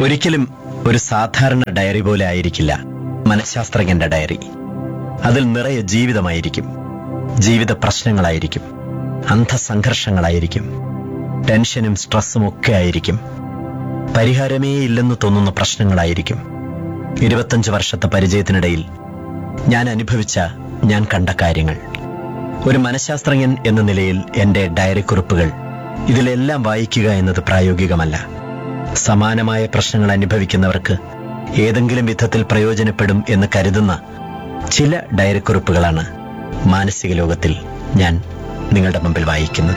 ഒരിക്കലും ഒരു സാധാരണ ഡയറി പോലെ ആയിരിക്കില്ല മനഃശാസ്ത്രജ്ഞന്റെ ഡയറി അതിൽ നിറയെ ജീവിതമായിരിക്കും ജീവിത പ്രശ്നങ്ങളായിരിക്കും അന്ധസംഘർഷങ്ങളായിരിക്കും ടെൻഷനും സ്ട്രെസ്സും ഒക്കെ ആയിരിക്കും പരിഹാരമേ ഇല്ലെന്ന് തോന്നുന്ന പ്രശ്നങ്ങളായിരിക്കും ഇരുപത്തഞ്ച് വർഷത്തെ പരിചയത്തിനിടയിൽ ഞാൻ അനുഭവിച്ച ഞാൻ കണ്ട കാര്യങ്ങൾ ഒരു മനഃശാസ്ത്രജ്ഞൻ എന്ന നിലയിൽ എന്റെ ഡയറി കുറിപ്പുകൾ ഇതിലെല്ലാം വായിക്കുക എന്നത് പ്രായോഗികമല്ല സമാനമായ പ്രശ്നങ്ങൾ അനുഭവിക്കുന്നവർക്ക് ഏതെങ്കിലും വിധത്തിൽ പ്രയോജനപ്പെടും എന്ന് കരുതുന്ന ചില ഡയറി കുറിപ്പുകളാണ് മാനസിക ലോകത്തിൽ ഞാൻ നിങ്ങളുടെ മുമ്പിൽ വായിക്കുന്നത്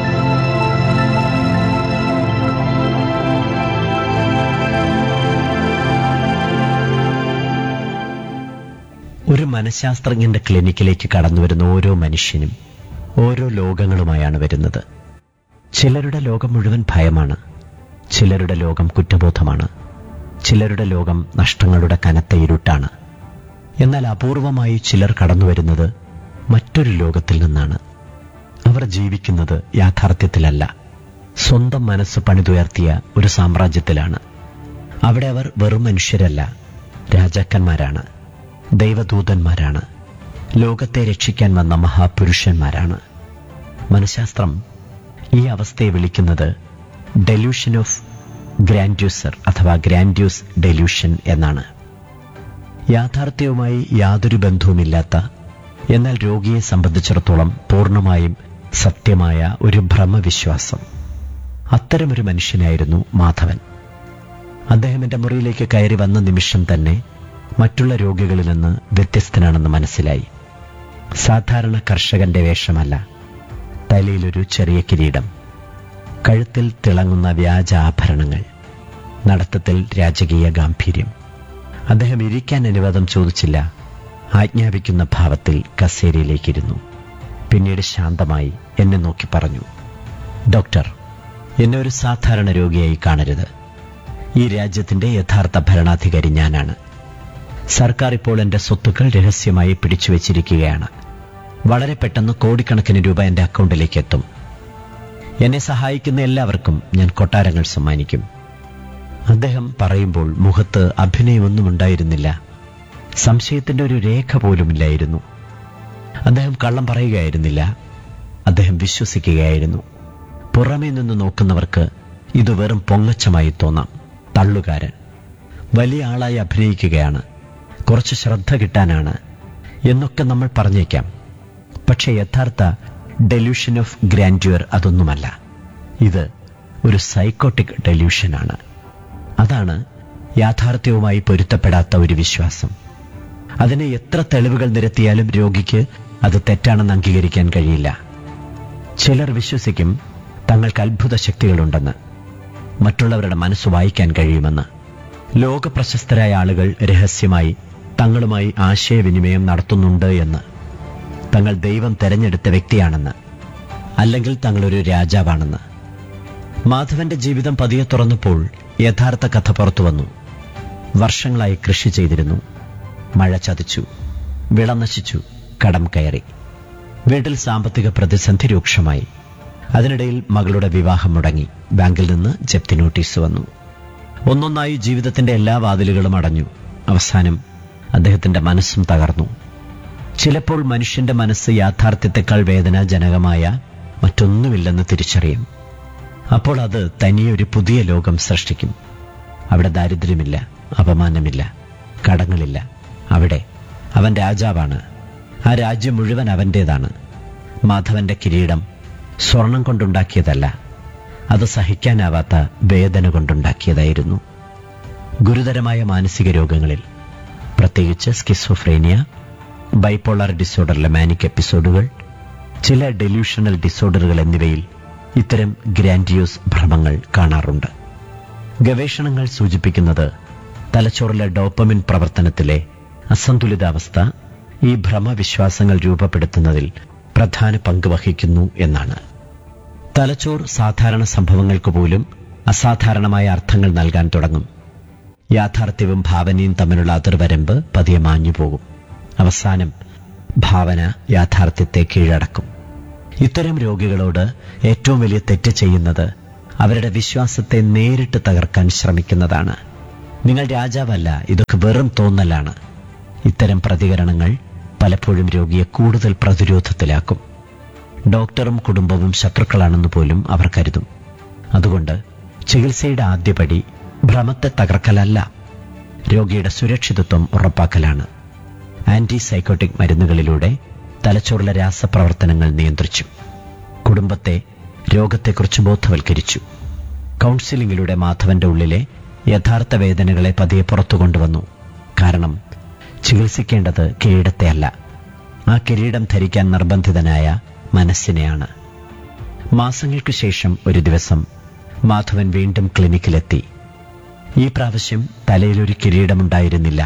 ഒരു മനഃശാസ്ത്രജ്ഞന്റെ ക്ലിനിക്കിലേക്ക് കടന്നു വരുന്ന ഓരോ മനുഷ്യനും ഓരോ ലോകങ്ങളുമായാണ് വരുന്നത് ചിലരുടെ ലോകം മുഴുവൻ ഭയമാണ് ചിലരുടെ ലോകം കുറ്റബോധമാണ് ചിലരുടെ ലോകം നഷ്ടങ്ങളുടെ കനത്ത ഇരുട്ടാണ് എന്നാൽ അപൂർവമായി ചിലർ കടന്നു വരുന്നത് മറ്റൊരു ലോകത്തിൽ നിന്നാണ് അവർ ജീവിക്കുന്നത് യാഥാർത്ഥ്യത്തിലല്ല സ്വന്തം മനസ്സ് പണിതുയർത്തിയ ഒരു സാമ്രാജ്യത്തിലാണ് അവിടെ അവർ വെറും മനുഷ്യരല്ല രാജാക്കന്മാരാണ് ദൈവദൂതന്മാരാണ് ലോകത്തെ രക്ഷിക്കാൻ വന്ന മഹാപുരുഷന്മാരാണ് മനഃശാസ്ത്രം ഈ അവസ്ഥയെ വിളിക്കുന്നത് ഡെലൂഷൻ ഓഫ് ഗ്രാൻഡ്യൂസർ അഥവാ ഗ്രാൻഡ്യൂസ് ഡെലൂഷൻ എന്നാണ് യാഥാർത്ഥ്യവുമായി യാതൊരു ബന്ധവുമില്ലാത്ത എന്നാൽ രോഗിയെ സംബന്ധിച്ചിടത്തോളം പൂർണ്ണമായും സത്യമായ ഒരു ഭ്രമവിശ്വാസം അത്തരമൊരു മനുഷ്യനായിരുന്നു മാധവൻ അദ്ദേഹം എന്റെ മുറിയിലേക്ക് കയറി വന്ന നിമിഷം തന്നെ മറ്റുള്ള രോഗികളിൽ നിന്ന് വ്യത്യസ്തനാണെന്ന് മനസ്സിലായി സാധാരണ കർഷകന്റെ വേഷമല്ല തലയിലൊരു ചെറിയ കിരീടം കഴുത്തിൽ തിളങ്ങുന്ന വ്യാജ ആഭരണങ്ങൾ നടത്തത്തിൽ രാജകീയ ഗാംഭീര്യം അദ്ദേഹം ഇരിക്കാൻ അനുവാദം ചോദിച്ചില്ല ആജ്ഞാപിക്കുന്ന ഭാവത്തിൽ കസേരയിലേക്കിരുന്നു പിന്നീട് ശാന്തമായി എന്നെ നോക്കി പറഞ്ഞു ഡോക്ടർ എന്നെ ഒരു സാധാരണ രോഗിയായി കാണരുത് ഈ രാജ്യത്തിന്റെ യഥാർത്ഥ ഭരണാധികാരി ഞാനാണ് സർക്കാർ ഇപ്പോൾ എന്റെ സ്വത്തുക്കൾ രഹസ്യമായി പിടിച്ചു വെച്ചിരിക്കുകയാണ് വളരെ പെട്ടെന്ന് കോടിക്കണക്കിന് രൂപ എന്റെ അക്കൗണ്ടിലേക്ക് എത്തും എന്നെ സഹായിക്കുന്ന എല്ലാവർക്കും ഞാൻ കൊട്ടാരങ്ങൾ സമ്മാനിക്കും അദ്ദേഹം പറയുമ്പോൾ മുഖത്ത് അഭിനയമൊന്നും ഉണ്ടായിരുന്നില്ല സംശയത്തിന്റെ ഒരു രേഖ പോലുമില്ലായിരുന്നു അദ്ദേഹം കള്ളം പറയുകയായിരുന്നില്ല അദ്ദേഹം വിശ്വസിക്കുകയായിരുന്നു പുറമേ നിന്ന് നോക്കുന്നവർക്ക് ഇത് വെറും പൊങ്ങച്ചമായി തോന്നാം തള്ളുകാരൻ വലിയ ആളായി അഭിനയിക്കുകയാണ് കുറച്ച് ശ്രദ്ധ കിട്ടാനാണ് എന്നൊക്കെ നമ്മൾ പറഞ്ഞേക്കാം പക്ഷേ യഥാർത്ഥ ഡെല്യൂഷൻ ഓഫ് ഗ്രാൻഡ്യൂർ അതൊന്നുമല്ല ഇത് ഒരു സൈക്കോട്ടിക് ഡെല്യൂഷനാണ് അതാണ് യാഥാർത്ഥ്യവുമായി പൊരുത്തപ്പെടാത്ത ഒരു വിശ്വാസം അതിന് എത്ര തെളിവുകൾ നിരത്തിയാലും രോഗിക്ക് അത് തെറ്റാണെന്ന് അംഗീകരിക്കാൻ കഴിയില്ല ചിലർ വിശ്വസിക്കും തങ്ങൾക്ക് അത്ഭുത ശക്തികളുണ്ടെന്ന് മറ്റുള്ളവരുടെ മനസ്സ് വായിക്കാൻ കഴിയുമെന്ന് ലോക പ്രശസ്തരായ ആളുകൾ രഹസ്യമായി തങ്ങളുമായി ആശയവിനിമയം നടത്തുന്നുണ്ട് എന്ന് തങ്ങൾ ദൈവം തെരഞ്ഞെടുത്ത വ്യക്തിയാണെന്ന് അല്ലെങ്കിൽ തങ്ങളൊരു രാജാവാണെന്ന് മാധവന്റെ ജീവിതം പതിയെ തുറന്നപ്പോൾ യഥാർത്ഥ കഥ പുറത്തു വന്നു വർഷങ്ങളായി കൃഷി ചെയ്തിരുന്നു മഴ ചതിച്ചു വിള നശിച്ചു കടം കയറി വീട്ടിൽ സാമ്പത്തിക പ്രതിസന്ധി രൂക്ഷമായി അതിനിടയിൽ മകളുടെ വിവാഹം മുടങ്ങി ബാങ്കിൽ നിന്ന് ജപ്തി നോട്ടീസ് വന്നു ഒന്നൊന്നായി ജീവിതത്തിന്റെ എല്ലാ വാതിലുകളും അടഞ്ഞു അവസാനം അദ്ദേഹത്തിന്റെ മനസ്സും തകർന്നു ചിലപ്പോൾ മനുഷ്യന്റെ മനസ്സ് യാഥാർത്ഥ്യത്തെക്കാൾ വേദനാജനകമായ മറ്റൊന്നുമില്ലെന്ന് തിരിച്ചറിയും അപ്പോൾ അത് തനിയൊരു പുതിയ ലോകം സൃഷ്ടിക്കും അവിടെ ദാരിദ്ര്യമില്ല അപമാനമില്ല കടങ്ങളില്ല അവിടെ അവൻ രാജാവാണ് ആ രാജ്യം മുഴുവൻ അവന്റേതാണ് മാധവന്റെ കിരീടം സ്വർണം കൊണ്ടുണ്ടാക്കിയതല്ല അത് സഹിക്കാനാവാത്ത വേദന കൊണ്ടുണ്ടാക്കിയതായിരുന്നു ഗുരുതരമായ മാനസിക രോഗങ്ങളിൽ പ്രത്യേകിച്ച് സ്കിസോഫ്രേനിയ ബൈപ്പോളാർ ഡിസോർഡറിലെ മാനിക് എപ്പിസോഡുകൾ ചില ഡെല്യൂഷണൽ ഡിസോർഡറുകൾ എന്നിവയിൽ ഇത്തരം ഗ്രാൻഡിയോസ് ഭ്രമങ്ങൾ കാണാറുണ്ട് ഗവേഷണങ്ങൾ സൂചിപ്പിക്കുന്നത് തലച്ചോറിലെ ഡോപ്പമിൻ പ്രവർത്തനത്തിലെ അസന്തുലിതാവസ്ഥ ഈ ഭ്രമവിശ്വാസങ്ങൾ രൂപപ്പെടുത്തുന്നതിൽ പ്രധാന പങ്ക് വഹിക്കുന്നു എന്നാണ് തലച്ചോർ സാധാരണ സംഭവങ്ങൾക്ക് പോലും അസാധാരണമായ അർത്ഥങ്ങൾ നൽകാൻ തുടങ്ങും യാഥാർത്ഥ്യവും ഭാവനയും തമ്മിലുള്ള അതിർവരമ്പ് പതിയെ മാഞ്ഞു പോകും അവസാനം ഭാവന യാഥാർത്ഥ്യത്തെ കീഴടക്കും ഇത്തരം രോഗികളോട് ഏറ്റവും വലിയ തെറ്റ് ചെയ്യുന്നത് അവരുടെ വിശ്വാസത്തെ നേരിട്ട് തകർക്കാൻ ശ്രമിക്കുന്നതാണ് നിങ്ങൾ രാജാവല്ല ഇതൊക്കെ വെറും തോന്നലാണ് ഇത്തരം പ്രതികരണങ്ങൾ പലപ്പോഴും രോഗിയെ കൂടുതൽ പ്രതിരോധത്തിലാക്കും ഡോക്ടറും കുടുംബവും ശത്രുക്കളാണെന്ന് പോലും അവർ കരുതും അതുകൊണ്ട് ചികിത്സയുടെ ആദ്യപടി ഭ്രമത്തെ തകർക്കലല്ല രോഗിയുടെ സുരക്ഷിതത്വം ഉറപ്പാക്കലാണ് ആന്റി സൈക്കോട്ടിക് മരുന്നുകളിലൂടെ തലച്ചോറിലെ രാസപ്രവർത്തനങ്ങൾ നിയന്ത്രിച്ചു കുടുംബത്തെ രോഗത്തെക്കുറിച്ച് ബോധവൽക്കരിച്ചു കൗൺസിലിംഗിലൂടെ മാധവന്റെ ഉള്ളിലെ യഥാർത്ഥ വേദനകളെ പതിയെ പുറത്തു കൊണ്ടുവന്നു കാരണം ചികിത്സിക്കേണ്ടത് കിരീടത്തെയല്ല ആ കിരീടം ധരിക്കാൻ നിർബന്ധിതനായ മനസ്സിനെയാണ് മാസങ്ങൾക്ക് ശേഷം ഒരു ദിവസം മാധവൻ വീണ്ടും ക്ലിനിക്കിലെത്തി ഈ പ്രാവശ്യം തലയിലൊരു കിരീടമുണ്ടായിരുന്നില്ല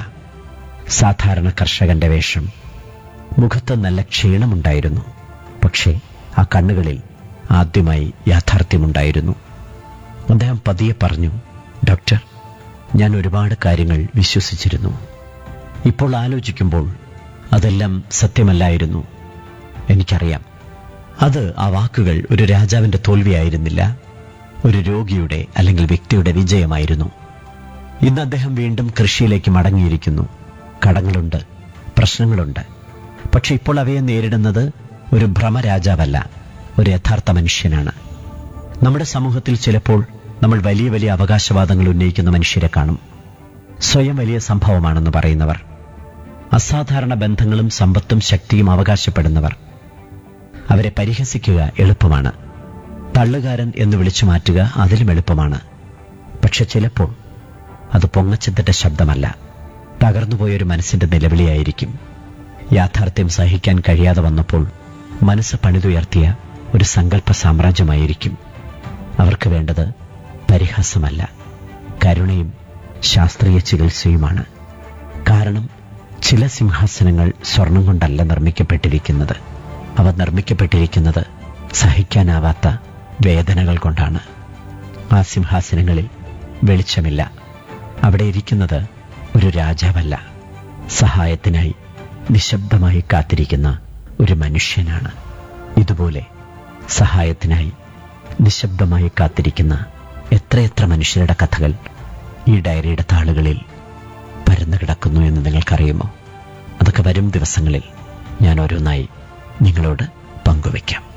സാധാരണ കർഷകന്റെ വേഷം മുഖത്ത് നല്ല ക്ഷീണമുണ്ടായിരുന്നു പക്ഷേ ആ കണ്ണുകളിൽ ആദ്യമായി യാഥാർത്ഥ്യമുണ്ടായിരുന്നു അദ്ദേഹം പതിയെ പറഞ്ഞു ഡോക്ടർ ഞാൻ ഒരുപാട് കാര്യങ്ങൾ വിശ്വസിച്ചിരുന്നു ഇപ്പോൾ ആലോചിക്കുമ്പോൾ അതെല്ലാം സത്യമല്ലായിരുന്നു എനിക്കറിയാം അത് ആ വാക്കുകൾ ഒരു രാജാവിന്റെ തോൽവിയായിരുന്നില്ല ഒരു രോഗിയുടെ അല്ലെങ്കിൽ വ്യക്തിയുടെ വിജയമായിരുന്നു ഇന്ന് അദ്ദേഹം വീണ്ടും കൃഷിയിലേക്ക് മടങ്ങിയിരിക്കുന്നു കടങ്ങളുണ്ട് പ്രശ്നങ്ങളുണ്ട് പക്ഷെ ഇപ്പോൾ അവയെ നേരിടുന്നത് ഒരു ഭ്രമരാജാവല്ല ഒരു യഥാർത്ഥ മനുഷ്യനാണ് നമ്മുടെ സമൂഹത്തിൽ ചിലപ്പോൾ നമ്മൾ വലിയ വലിയ അവകാശവാദങ്ങൾ ഉന്നയിക്കുന്ന മനുഷ്യരെ കാണും സ്വയം വലിയ സംഭവമാണെന്ന് പറയുന്നവർ അസാധാരണ ബന്ധങ്ങളും സമ്പത്തും ശക്തിയും അവകാശപ്പെടുന്നവർ അവരെ പരിഹസിക്കുക എളുപ്പമാണ് തള്ളുകാരൻ എന്ന് വിളിച്ചു മാറ്റുക അതിലും എളുപ്പമാണ് പക്ഷെ ചിലപ്പോൾ അത് പൊങ്ങച്ചത്തിന്റെ ശബ്ദമല്ല തകർന്നുപോയൊരു മനസ്സിന്റെ നിലവിളിയായിരിക്കും യാഥാർത്ഥ്യം സഹിക്കാൻ കഴിയാതെ വന്നപ്പോൾ മനസ്സ് പണിതുയർത്തിയ ഒരു സങ്കല്പ സാമ്രാജ്യമായിരിക്കും അവർക്ക് വേണ്ടത് പരിഹാസമല്ല കരുണയും ശാസ്ത്രീയ ചികിത്സയുമാണ് കാരണം ചില സിംഹാസനങ്ങൾ സ്വർണം കൊണ്ടല്ല നിർമ്മിക്കപ്പെട്ടിരിക്കുന്നത് അവ നിർമ്മിക്കപ്പെട്ടിരിക്കുന്നത് സഹിക്കാനാവാത്ത വേദനകൾ കൊണ്ടാണ് ആ സിംഹാസനങ്ങളിൽ വെളിച്ചമില്ല അവിടെ ഇരിക്കുന്നത് ഒരു രാജാവല്ല സഹായത്തിനായി നിശബ്ദമായി കാത്തിരിക്കുന്ന ഒരു മനുഷ്യനാണ് ഇതുപോലെ സഹായത്തിനായി നിശബ്ദമായി കാത്തിരിക്കുന്ന എത്രയെത്ര മനുഷ്യരുടെ കഥകൾ ഈ ഡയറിയുടെ താളുകളിൽ പരന്നു കിടക്കുന്നു എന്ന് നിങ്ങൾക്കറിയുമോ അതൊക്കെ വരും ദിവസങ്ങളിൽ ഞാൻ ഓരോന്നായി നിങ്ങളോട് പങ്കുവയ്ക്കാം